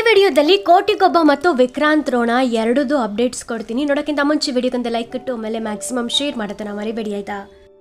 ವಿಡಿಯೋದಲ್ಲಿ ಕೋಟಿಗೊಬ್ಬ ಮತ್ತು ವಿಕ್ರಾಂತ್ ರೋಣ ಎರಡದು ಅಪ್ಡೇಟ್ಸ್ ಕೊಡ್ತೀನಿ ನೋಡೋಕ್ಕಿಂತ ಮುಂಚೆ ವಿಡಿಯೋಕ್ಕಂತ ಲೈಕ್ ಇಟ್ಟು ಆಮೇಲೆ ಮ್ಯಾಕ್ಸಿಮಮ್ ಶೇರ್ ಮಾಡೋದನ್ನ ಮರಿಬೇಡಿ ಆಯ್ತಾ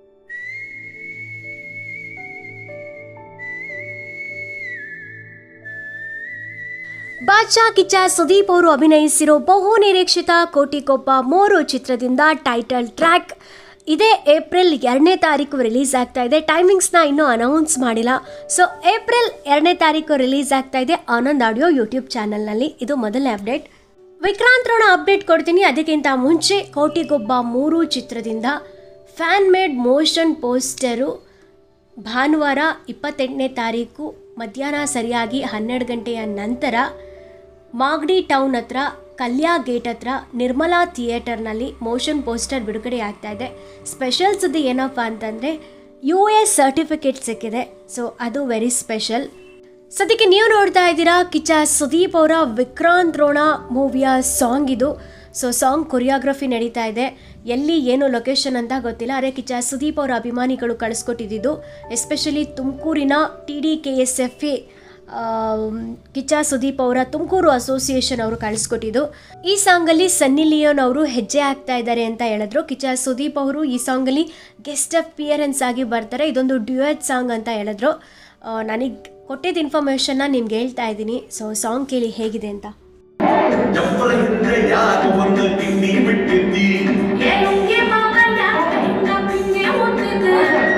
ಬಾಚಾ ಕಿಚ್ಚ ಸುದೀಪ್ ಅವರು ಅಭಿನಯಿಸಿರೋ ಬಹು ನಿರೀಕ್ಷಿತ ಕೋಟಿಗೊಬ್ಬ ಮೂರು ಚಿತ್ರದಿಂದ ಟೈಟಲ್ ಟ್ರ್ಯಾಕ್ ಇದೇ ಏಪ್ರಿಲ್ ಎರಡನೇ ತಾರೀಕು ರಿಲೀಸ್ ಆಗ್ತಾ ಇದೆ ಟೈಮಿಂಗ್ಸ್ನ ಇನ್ನೂ ಅನೌನ್ಸ್ ಮಾಡಿಲ್ಲ ಸೊ ಏಪ್ರಿಲ್ ಎರಡನೇ ತಾರೀಕು ರಿಲೀಸ್ ಆಗ್ತಾ ಇದೆ ಆನಂದ್ ಆಡಿಯೋ ಯೂಟ್ಯೂಬ್ ಚಾನಲ್ನಲ್ಲಿ ಇದು ಮೊದಲನೇ ಅಪ್ಡೇಟ್ ವಿಕ್ರಾಂತ್ ರೋಣ ಅಪ್ಡೇಟ್ ಕೊಡ್ತೀನಿ ಅದಕ್ಕಿಂತ ಮುಂಚೆ ಕೋಟಿಗೊಬ್ಬ ಮೂರು ಚಿತ್ರದಿಂದ ಫ್ಯಾನ್ ಮೇಡ್ ಮೋಷನ್ ಪೋಸ್ಟರು ಭಾನುವಾರ ಇಪ್ಪತ್ತೆಂಟನೇ ತಾರೀಕು ಮಧ್ಯಾಹ್ನ ಸರಿಯಾಗಿ ಹನ್ನೆರಡು ಗಂಟೆಯ ನಂತರ ಮಾಗಡಿ ಟೌನ್ ಹತ್ರ ಕಲ್ಯಾ ಗೇಟ್ ಹತ್ರ ನಿರ್ಮಲಾ ಥಿಯೇಟರ್ನಲ್ಲಿ ಮೋಷನ್ ಪೋಸ್ಟರ್ ಬಿಡುಗಡೆ ಆಗ್ತಾ ಇದೆ ಸ್ಪೆಷಲ್ ಸುದ್ದಿ ಏನಪ್ಪ ಅಂತಂದರೆ ಯು ಎಸ್ ಸರ್ಟಿಫಿಕೇಟ್ ಸಿಕ್ಕಿದೆ ಸೊ ಅದು ವೆರಿ ಸ್ಪೆಷಲ್ ಸದ್ಯಕ್ಕೆ ನೀವು ನೋಡ್ತಾ ಇದ್ದೀರಾ ಕಿಚ್ಚ ಸುದೀಪ್ ಅವರ ವಿಕ್ರಾಂತ್ ರೋಣ ಮೂವಿಯ ಸಾಂಗ್ ಇದು ಸೊ ಸಾಂಗ್ ಕೊರಿಯೋಗ್ರಫಿ ನಡೀತಾ ಇದೆ ಎಲ್ಲಿ ಏನು ಲೊಕೇಶನ್ ಅಂತ ಗೊತ್ತಿಲ್ಲ ಅದೇ ಕಿಚ್ಚ ಸುದೀಪ್ ಅವರ ಅಭಿಮಾನಿಗಳು ಕಳಿಸ್ಕೊಟ್ಟಿದ್ದು ಎಸ್ಪೆಷಲಿ ತುಮಕೂರಿನ T D K S F A Kichcha Sudeep ಅವರ ತುಮಕೂರು ಅಸೋಸಿಯೇಷನ್ ಅವರು ಕಳಿಸ್ಕೊಟ್ಟಿದ್ದು ಈ ಸಾಂಗಲ್ಲಿ ಸನ್ನಿ ಲಿಯೋನ್ ಅವರು ಹೆಜ್ಜೆ ಆಗ್ತಾ ಇದ್ದಾರೆ ಅಂತ ಹೇಳಿದ್ರು ಕಿಚ್ಚ ಸುದೀಪ್ ಅವರು ಈ ಸಾಂಗಲ್ಲಿ ಗೆಸ್ಟ್ ಅಪಿಯರೆನ್ಸ್ ಆಗಿ ಬರ್ತಾರೆ ಇದೊಂದು ಡ್ಯೂಯೆಟ್ ಸಾಂಗ್ ಅಂತ ಹೇಳಿದ್ರು ನನಗೆ ಕೊಟ್ಟಿದ್ದ ಇನ್ಫಾರ್ಮೇಷನ್ನ ನಿಮ್ಗೆ ಹೇಳ್ತಾ ಇದ್ದೀನಿ ಸೊ ಸಾಂಗ್ ಕೇಳಿ ಹೇಗಿದೆ ಅಂತ ಚಪ್ಪಲ ಹಿಂದೆ ಯಾಕೆ ಒಂದು ತಿಂಡಿ ಬಿಟ್ಟಿದ್ದಿ ಏನುಂಗೆ ಮಗನ ಕೈನ ಪಿಂಗೆ ಮುಟ್ಟಿದೆ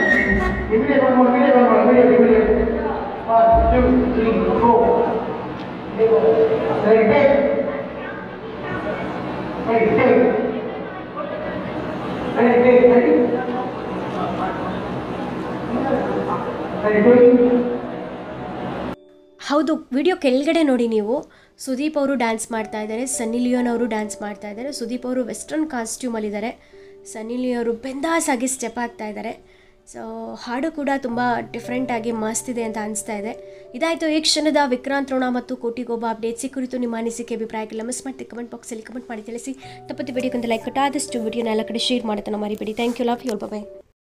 ಹೌದು ವಿಡಿಯೋ ಕೆಳಗಡೆ ನೋಡಿ ನೀವು ಸುದೀಪ್ ಅವರು ಡ್ಯಾನ್ಸ್ ಮಾಡ್ತಾ ಇದ್ದಾರೆ ಸನ್ನಿ ಲಿಯೋನ್ ಅವರು ಡ್ಯಾನ್ಸ್ ಮಾಡ್ತಾ ಇದ್ದಾರೆ ಸುದೀಪ್ ಅವರು ವೆಸ್ಟರ್ನ್ ಕಾಸ್ಟ್ಯೂಮಲ್ಲಿದ್ದಾರೆ ಸನ್ನಿ ಲಿಯೋ ಅವರು ಬೆಂದಾಸ್ ಆಗಿ ಸ್ಟೆಪ್ ಆಗ್ತಾ ಇದ್ದಾರೆ ಸೊ ಹಾಡು ಕೂಡ ತುಂಬ ಡಿಫ್ರೆಂಟಾಗಿ ಮಸ್ತ್ ಇದೆ ಅಂತ ಅನಿಸ್ತಾ ಇದೆ ಇದಾಯಿತು ಈ ಕ್ಷಣದ ವಿಕ್ರಾಂತ್ ರೋಣ ಮತ್ತು ಕೋಟಿಗೊಬ್ಬ ಅಪ್ಡೇಟ್ಸ್ ಈ ಕುರಿತು ನಿಮ್ಮ ಅನಿಸಿಕೆ ಅಭಿಪ್ರಾಯಕ್ಕೆಲ್ಲ ಮಿಸ್ ಮಾಡಿ ಕಮೆಂಟ್ ಬಾಕ್ಸಲ್ಲಿ ಕಮೆಂಟ್ ಮಾಡಿ ತಿಳಿಸಿ ತಪ್ಪತ್ತು ವಿಡಿಯೋಕ್ಕಂತ ಲೈಕ್ ಕೊಟ್ಟು ಆದಷ್ಟು ವಿಡಿಯೋನ ಎಲ್ಲ ಕಡೆ ಶೇರ್ ಮಾಡೋದನ್ನ ಮರಿಬೇಡಿ thank you love you by